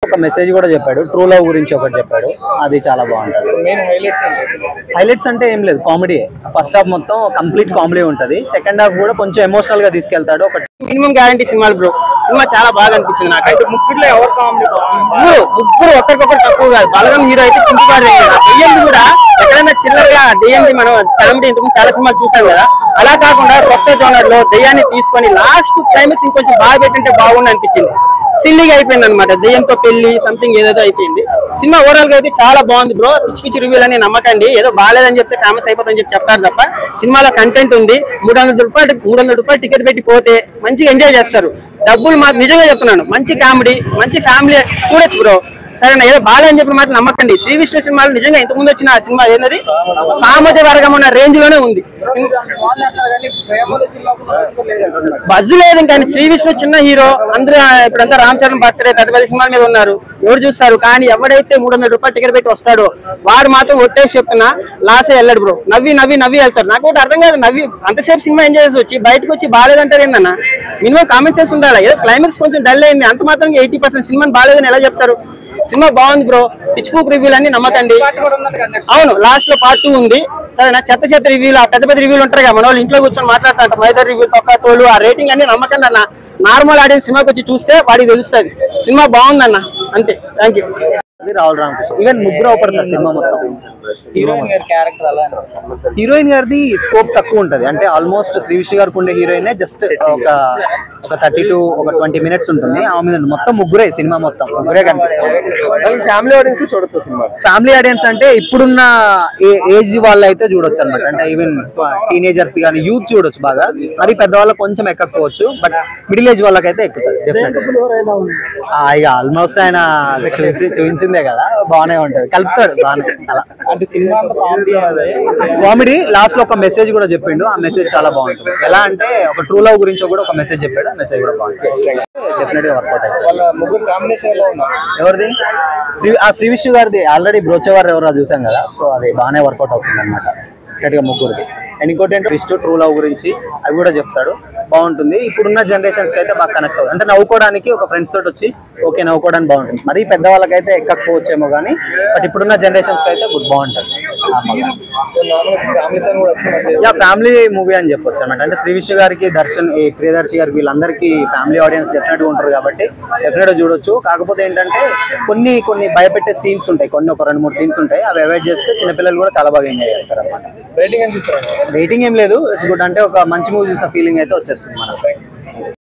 ఒక మెసేజ్ కూడా చెప్పాడు ట్రూ లవ్ గురించి ఒకటి చెప్పాడు అది చాలా బాగుంటది మెయిన్ హైలైట్స్ ఏంటి హైలైట్స్ అంటే ఏం లేదు కామెడీ ఫస్ట్ హాఫ్ మొత్తం కంప్లీట్ కామెడీ ఉంటది సెకండ్ హాఫ్ కూడా కొంచెం ఎమోషనల్ గా తీసుకెళ్తాడు ఒక మినిమం గ్యారంటీ సినిమాలు బ్రో సినిమా చాలా బాగా అనిపించింది నాకైతే ముగ్గురులో ఎవరు కామెడీ ముగ్గురు ముగ్గురు ఒకరికొకరు తక్కువ కాదు బలగం హీరో అయితే చింపుకారు దెయ్యం కూడా ఎక్కడైనా చిన్నగా దెయ్యం మనం కామెడీ ఇంతకు చాలా సినిమాలు చూసాం కదా అలా కాకుండా కొత్త జోనర్ లో దెయ్యాన్ని తీసుకొని లాస్ట్ క్లైమాక్స్ ఇంకొంచెం బాగా పెట్టింటే బాగుంది అనిపించింది సిల్లీగా అయిపోయింది అనమాట దెయ్యంతో పెళ్లి సంథింగ్ ఏదేదో అయిపోయింది సినిమా ఓవరాల్ గా అయితే చాలా బాగుంది బ్రో పిచ్చి పిచ్చి రివ్యూలు అని నమ్మకండి ఏదో బాగాలేదని చెప్తే ఫేమస్ అయిపోతుందని చెప్పి చెప్తారు తప్ప సినిమాలో కంటెంట్ ఉంది మూడు వందల రూపాయలు మూడు వందల రూపాయలు టికెట్ పెట్టి పోతే మంచిగా ఎంజాయ్ చేస్తారు డబ్బులు మాకు నిజంగా చెప్తున్నాను మంచి కామెడీ మంచి ఫ్యామిలీ చూడొచ్చు బ్రో సరేనా ఏదో బాగాలని చెప్పిన మాట నమ్మకండి శ్రీ విష్ణు సినిమాలు నిజంగా ఇంతకు ముందు వచ్చిన ఆ సినిమా ఏంటది సామజ వర్గం ఉన్న రేంజ్ లోనే ఉంది బజ్జు లేదు కానీ శ్రీ విష్ణు చిన్న హీరో అందరూ ఇప్పుడంతా రామ్ చరణ్ బర్త్డే పెద్ద పెద్ద సినిమాల మీద ఉన్నారు ఎవరు చూస్తారు కానీ ఎవడైతే మూడు వందల రూపాయలు టికెట్ పెట్టి వస్తాడో వాడు మాత్రం ఒట్టేసి చెప్తున్నా లాసే వెళ్ళాడు బ్రో నవ్వి నవ్వి నవ్వి వెళ్తారు నాకు ఒకటి అర్థం కాదు నవ్వి అంతసేపు సినిమా ఎంజాయ్ చేసి వచ్చి బయటకు వచ్చి బాగాలేదంటారు ఏందన్న మినిమం కామెంట్ చేసి ఉండాలి ఏదో క్లైమాక్స్ కొంచెం డల్ అయింది అంత మాత్రం ఎయిటీ పర్సెంట్ సినిమా బాగాలేదని ఎలా చెప్తారు సినిమా బాగుంది బ్రో పిచ్ బుక్ రివ్యూలు అన్ని నమ్మకండి అవును లాస్ట్ లో పార్ట్ టూ ఉంది సరే నా చెత్త చెత్త రివ్యూలు ఆ పెద్ద పెద్ద రివ్యూలు ఉంటారు కదా మన వాళ్ళు ఇంట్లో కూర్చొని మాట్లాడుతుంటారు మైదర్ రివ్యూ తొక్క తోలు ఆ రేటింగ్ అన్ని నమ్మకండి అన్న నార్మల్ ఆడియన్స్ సినిమాకి వచ్చి చూస్తే వాడికి తెలుస్తుంది సినిమా బాగుందన్న అంతే థ్యాంక్ యూ అది రాహుల్ రామకృష్ణ ఈవెన్ ముగ్గురు అవపడతారు సినిమా మొత్తం హీరోయిన్ గారి క్యారెక్టర్ అలా హీరోయిన్ గారిది స్కోప్ తక్కువ ఉంటది అంటే ఆల్మోస్ట్ శ్రీ విష్ణు గారికి ఉండే హీరోయిన్ జస్ట్ ఒక ఒక థర్టీ టు ఒక ట్వంటీ మినిట్స్ ఉంటుంది ఆమె మీద మొత్తం ముగ్గురే సినిమా మొత్తం ముగ్గురే కనిపిస్తారు ఫ్యామిలీ ఆడియన్స్ చూడొచ్చు సినిమా ఫ్యామిలీ ఆడియన్స్ అంటే ఇప్పుడున్న ఏజ్ వాళ్ళు అయితే చూడొచ్చు అనమాట అంటే ఈవెన్ టీనేజర్స్ కానీ యూత్ చూడొచ్చు బాగా మరి పెద్దవాళ్ళకి కొంచెం ఎక్కకపోవచ్చు బట్ మిడిల్ ఏజ్ వాళ్ళకైతే ఎక్కుతుంది డెఫినెట్ ఇక ఆల్మోస్ట్ ఆయన చూసి చూపించిందే కదా బాగానే ఉంటది కలుపుతాడు బాగానే అలా అంటే సినిమా అంతా కామెడీ కామెడీ లాస్ట్ లో ఒక మెసేజ్ కూడా చెప్పిండు ఆ మెసేజ్ చాలా బాగుంటుంది ఎలా అంటే ఒక ట్రూ లవ్ గురించి కూడా ఒక మెసేజ్ చెప్పాడు ఆ మెసేజ్ కూడా బాగుంటుంది డెఫినెట్ గా వర్కౌట్ అయింది వాళ్ళ ముగ్గురు కాంబినేషన్ ఎలా ఉన్నారు ఎవరిది శ్రీ ఆ శ్రీ విష్ణు గారిది ఆల్రెడీ బ్రోచేవారు ఎవరో చూసాం కదా సో అది బాగానే వర్కౌట్ అవుతుంది అనమాట గా ముగ్గురికి అండ్ ఇంకోటి ఏంటంటే విష్ణు ట్రూ లవ్ గురించి అవి కూడా చెప్తాడు బాగుంటుంది ఇప్పుడున్న జనరేషన్స్ కి అయితే బాగా కనెక్ట్ అవుతుంది అంటే నవ్వుకోవడానికి ఒక ఫ్రెండ్స్ తోటి వచ్చి ఓకే నవ్వుకోవడానికి బాగుంటుంది మరి పెద్దవాళ్ళకైతే ఎక్కకపోవచ్చేమో కానీ బట్ ఇప్పుడున్న జనరేషన్స్ కి అయితే గుడ్ బాగుంటుంది ఫ్యామిలీతో కూడా వచ్చి యా ఫ్యామిలీ మూవీ అని చెప్పొచ్చు అనమాట అంటే శ్రీ విష్ణు గారికి దర్శన్ ఈ ప్రియదర్శి గారికి వీళ్ళందరికీ ఫ్యామిలీ ఆడియన్స్ డెఫినెట్ గా ఉంటారు కాబట్టి డెఫినెట్ గా చూడొచ్చు కాకపోతే ఏంటంటే కొన్ని కొన్ని భయపెట్టే సీన్స్ ఉంటాయి కొన్ని ఒక రెండు మూడు సీన్స్ ఉంటాయి అవి అవాయిడ్ చేస్తే చిన్నపిల్లలు కూడా చాలా బాగా ఎంజాయ్ చేస్తారు అనమాట రేటింగ్ ఎంత ఇస్తారు రేటింగ్ ఏం లేదు ఇట్స్ గుడ్ అంటే ఒక మంచి మూవీ చూసిన ఫీలింగ్ అయితే వచ్చేస్తుంది మనకు